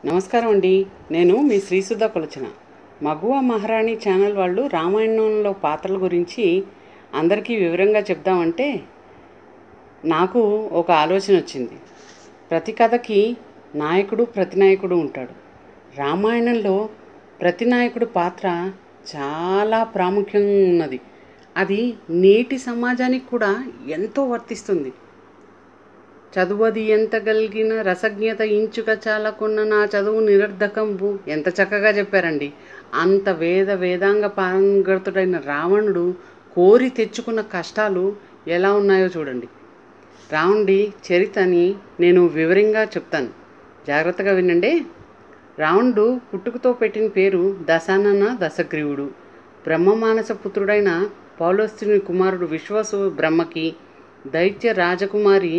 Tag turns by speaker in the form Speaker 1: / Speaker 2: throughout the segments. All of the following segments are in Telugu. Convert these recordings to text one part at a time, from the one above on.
Speaker 1: నమస్కారం అండి నేను మీ శ్రీసుధ కొలచిన మగువ మహారాణి ఛానల్ వాళ్ళు రామాయణంలో పాత్రల గురించి అందరికీ వివరంగా చెప్దామంటే నాకు ఒక ఆలోచన వచ్చింది ప్రతి కథకి నాయకుడు ప్రతినాయకుడు ఉంటాడు రామాయణంలో ప్రతి నాయకుడు పాత్ర చాలా ప్రాముఖ్యంగా ఉన్నది అది నేటి సమాజానికి కూడా ఎంతో వర్తిస్తుంది చదువది ఎంత కలిగిన రసజ్ఞత ఇంచుక చాలకున్న నా చదువు నిరర్ధకంబు ఎంత చక్కగా చెప్పారండి అంత వేద వేదాంగ పారంగతుడైన రావణుడు కోరి తెచ్చుకున్న కష్టాలు ఎలా ఉన్నాయో చూడండి రావణుడి చరితని నేను వివరంగా చెప్తాను జాగ్రత్తగా వినండి రావణుడు పుట్టుకతో పెట్టిన పేరు దశానన దశగ్రీవుడు బ్రహ్మమానస పుత్రుడైన పౌలస్తుని కుమారుడు విశ్వసు బ్రహ్మకి దైత్య రాజకుమారి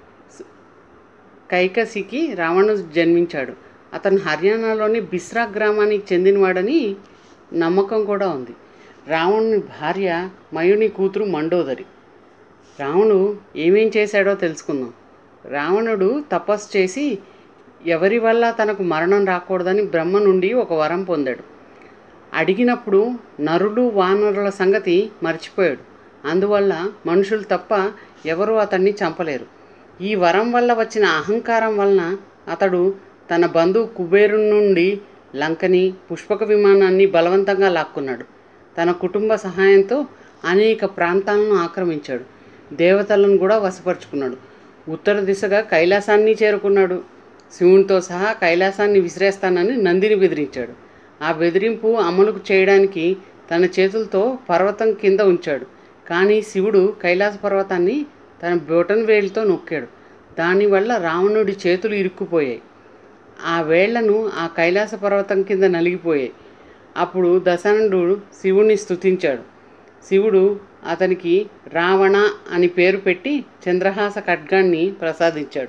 Speaker 1: కైకసికి రావణుడు జన్మించాడు అతను హర్యానాలోని బిస్రా గ్రామానికి చెందినవాడని నమ్మకం కూడా ఉంది రావణుని భార్య మయుని కూతురు మండోదరి రావణుడు ఏమేం చేశాడో తెలుసుకుందాం రావణుడు తపస్సు చేసి ఎవరి వల్ల తనకు మరణం రాకూడదని బ్రహ్మ నుండి ఒక వరం పొందాడు అడిగినప్పుడు నరులు వానరుల సంగతి మర్చిపోయాడు అందువల్ల మనుషులు తప్ప ఎవరూ అతన్ని చంపలేరు ఈ వరం వల్ల వచ్చిన అహంకారం వలన అతడు తన బంధువు కుబేరు నుండి లంకని పుష్పక విమానాన్ని బలవంతంగా లాక్కున్నాడు తన కుటుంబ సహాయంతో అనేక ప్రాంతాలను ఆక్రమించాడు దేవతలను కూడా వశపరుచుకున్నాడు ఉత్తర దిశగా కైలాసాన్ని చేరుకున్నాడు శివునితో సహా కైలాసాన్ని విసిరేస్తానని నందిని బెదిరించాడు ఆ బెదిరింపు అమలుకు చేయడానికి తన చేతులతో పర్వతం కింద ఉంచాడు కానీ శివుడు కైలాస పర్వతాన్ని తన బొటన్ వేలితో నొక్కాడు దానివల్ల రావణుడి చేతులు ఇరుక్కుపోయాయి ఆ వేళ్లను ఆ కైలాస పర్వతం కింద నలిగిపోయాయి అప్పుడు దశానందుడు శివుణ్ణి స్తుతించాడు శివుడు అతనికి రావణ అని పేరు పెట్టి చంద్రహాస ఖడ్గాన్ని ప్రసాదించాడు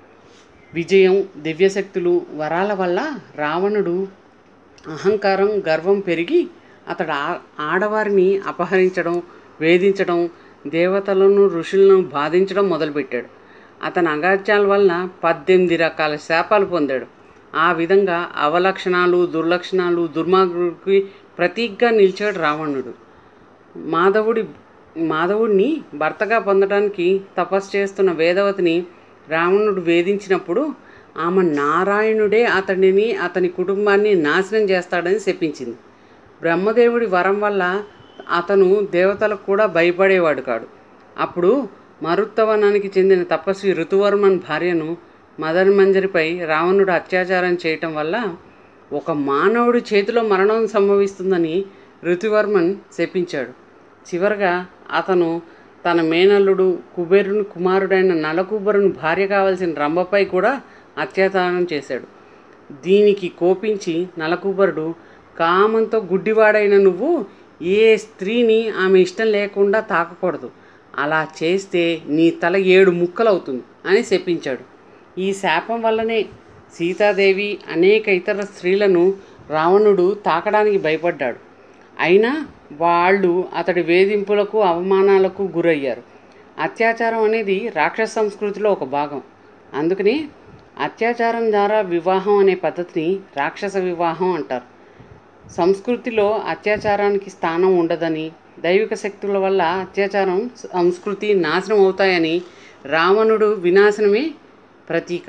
Speaker 1: విజయం దివ్యశక్తులు వరాల వల్ల రావణుడు అహంకారం గర్వం పెరిగి అతడు ఆ ఆడవారిని అపహరించడం వేధించడం దేవతలను ఋషులను బాధించడం మొదలుపెట్టాడు అతని అగాత్యాల వలన పద్దెనిమిది రకాల శాపాలు పొందాడు ఆ విధంగా అవలక్షణాలు దుర్లక్షణాలు దుర్మార్గుడికి ప్రతీకగా నిలిచాడు రావణుడు మాధవుడి మాధవుడిని భర్తగా పొందడానికి తపస్సు చేస్తున్న వేదవతిని రావణుడు వేధించినప్పుడు ఆమె నారాయణుడే అతడిని అతని కుటుంబాన్ని నాశనం చేస్తాడని చెప్పించింది బ్రహ్మదేవుడి వరం వల్ల అతను దేవతలకు కూడా భయపడేవాడు కాడు అప్పుడు మరుత్తవనానికి చెందిన తపస్వి ఋతువర్మన్ భార్యను మదన్ మంజరిపై రావణుడు అత్యాచారం చేయటం వల్ల ఒక మానవుడి చేతిలో మరణం సంభవిస్తుందని ఋతువర్మన్ శపించాడు చివరగా అతను తన మేనల్లుడు కుబేరుని కుమారుడైన నలకుబరుని భార్య కావలసిన రంభపై కూడా అత్యాచారం చేశాడు దీనికి కోపించి నలకుబరుడు కామంతో గుడ్డివాడైన నువ్వు ఏ స్త్రీని ఆమె ఇష్టం లేకుండా తాకకూడదు అలా చేస్తే నీ తల ఏడు ముక్కలవుతుంది అని శపించాడు ఈ శాపం వల్లనే సీతాదేవి అనేక ఇతర స్త్రీలను రావణుడు తాకడానికి భయపడ్డాడు అయినా వాళ్ళు అతడి వేధింపులకు అవమానాలకు గురయ్యారు అత్యాచారం అనేది రాక్షస సంస్కృతిలో ఒక భాగం అందుకని అత్యాచారం ద్వారా వివాహం అనే పద్ధతిని రాక్షస వివాహం అంటారు సంస్కృతిలో అత్యాచారానికి స్థానం ఉండదని దైవిక శక్తుల వల్ల అత్యాచారం సంస్కృతి నాశనం అవుతాయని రావణుడు వినాశనమే ప్రతీక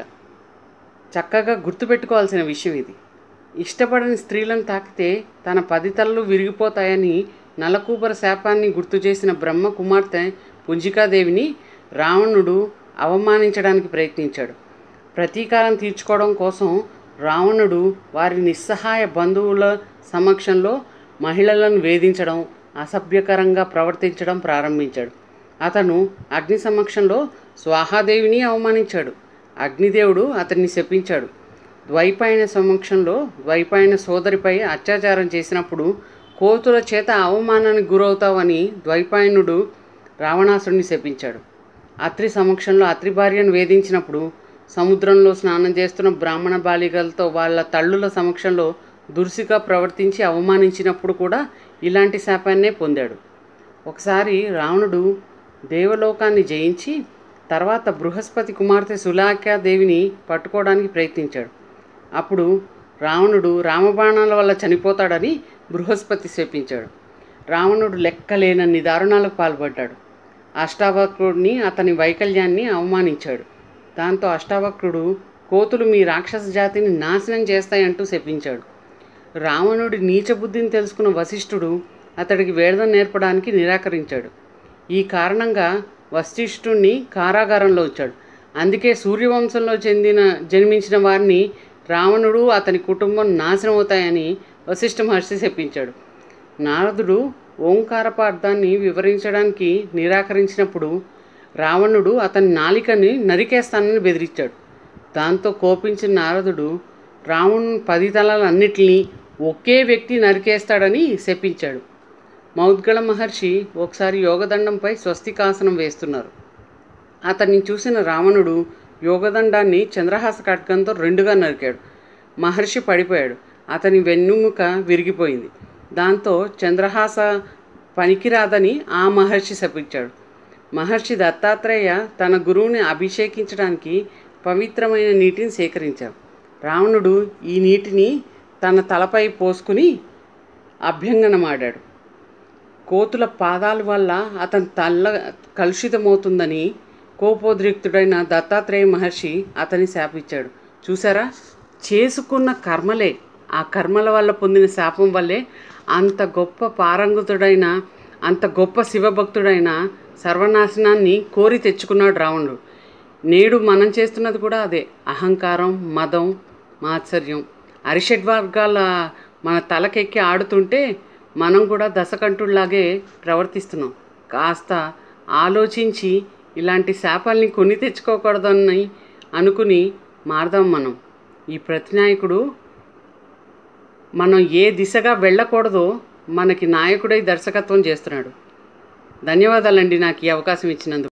Speaker 1: చక్కగా గుర్తుపెట్టుకోవాల్సిన విషయం ఇది ఇష్టపడని స్త్రీలను తాకితే తన పది తలలు విరిగిపోతాయని నలకూబర శాపాన్ని గుర్తు చేసిన బ్రహ్మ కుమార్తె పుంజికాదేవిని రావణుడు అవమానించడానికి ప్రయత్నించాడు ప్రతీకారం తీర్చుకోవడం కోసం రావణుడు వారి నిస్సహాయ బంధువుల సమక్షంలో మహిళలను వేధించడం అసభ్యకరంగా ప్రవర్తించడం ప్రారంభించాడు అతను అగ్ని సమక్షంలో స్వాహాదేవిని అవమానించాడు అగ్నిదేవుడు అతన్ని శపించాడు ద్వైపాయన సమక్షంలో ద్వైపాయన సోదరిపై అత్యాచారం చేసినప్పుడు కోతుల చేత అవమానానికి గురవుతావని ద్వైపాయనుడు రావణాసుడిని శపించాడు అత్రి సమక్షంలో అత్రి భార్యను వేధించినప్పుడు సముద్రంలో స్నానం చేస్తున్న బ్రాహ్మణ బాలికలతో వాళ్ళ తల్లుల సమక్షంలో దుర్సిగా ప్రవర్తించి అవమానించినప్పుడు కూడా ఇలాంటి శాపాన్నే పొందాడు ఒకసారి రావణుడు దేవలోకాన్ని జయించి తర్వాత బృహస్పతి కుమార్తె సులాఖ్యాదేవిని పట్టుకోవడానికి ప్రయత్నించాడు అప్పుడు రావణుడు రామబాణాల వల్ల చనిపోతాడని బృహస్పతి శపించాడు రావణుడు లెక్కలేనన్ని దారుణాలకు పాల్పడ్డాడు అష్టావక్రుడిని అతని వైకల్యాన్ని అవమానించాడు దాంతో అష్టావక్రుడు కోతులు మీ రాక్షస జాతిని నాశనం చేస్తాయంటూ శపించాడు రావణుడి నీచ బుద్ధిని తెలుసుకున్న వశిష్ఠుడు అతడికి వేదం నేర్పడానికి నిరాకరించాడు ఈ కారణంగా వశిష్ఠుణ్ణి కారాగారంలో ఉంచాడు అందుకే సూర్యవంశంలో చెందిన జన్మించిన వారిని రావణుడు అతని కుటుంబం నాశనం అవుతాయని వశిష్ఠ మహర్షి చెప్పించాడు నారదుడు ఓంకారపార్థాన్ని వివరించడానికి నిరాకరించినప్పుడు రావణుడు అతని నాలికని నరికేస్తానని బెదిరించాడు దాంతో కోపించిన నారదుడు రావణుని పది తలలన్నిటినీ ఒకే వ్యక్తి నరికేస్తాడని శపించాడు మౌద్గళ మహర్షి ఒకసారి యోగదండంపై స్వస్తికాసనం వేస్తున్నారు అతన్ని చూసిన రావణుడు యోగదండాన్ని చంద్రహాస ఖడ్గంతో రెండుగా నరికాడు మహర్షి పడిపోయాడు అతని వెన్నుముక విరిగిపోయింది దాంతో చంద్రహాస పనికిరాదని ఆ మహర్షి శపించాడు మహర్షి దత్తాత్రేయ తన గురువుని అభిషేకించడానికి పవిత్రమైన నీటిని సేకరించాడు రావణుడు ఈ నీటిని తన తలపై పోసుకుని అభ్యంగనమాడాడు కోతుల పాదాల వల్ల అతని తల్ల కలుషితమవుతుందని కోపోద్రిక్తుడైన దత్తాత్రేయ మహర్షి అతని శాపించాడు చూసారా చేసుకున్న కర్మలే ఆ కర్మల వల్ల పొందిన శాపం వల్లే అంత గొప్ప పారంగుతుడైన అంత గొప్ప శివభక్తుడైన సర్వనాశనాన్ని కోరి తెచ్చుకున్నాడు రావణుడు నేడు మనం చేస్తున్నది కూడా అదే అహంకారం మదం మాత్సర్యం అరిషడ్వర్గాల మన తలకెక్కి ఆడుతుంటే మనం కూడా దశకంఠుల్లాగే ప్రవర్తిస్తున్నాం కాస్త ఆలోచించి ఇలాంటి శాపాల్ని కొని తెచ్చుకోకూడదని అనుకుని మారదాం మనం ఈ ప్రతినాయకుడు మనం ఏ దిశగా వెళ్ళకూడదో మనకి నాయకుడై దర్శకత్వం చేస్తున్నాడు ధన్యవాదాలండి నాకు ఈ అవకాశం ఇచ్చినందుకు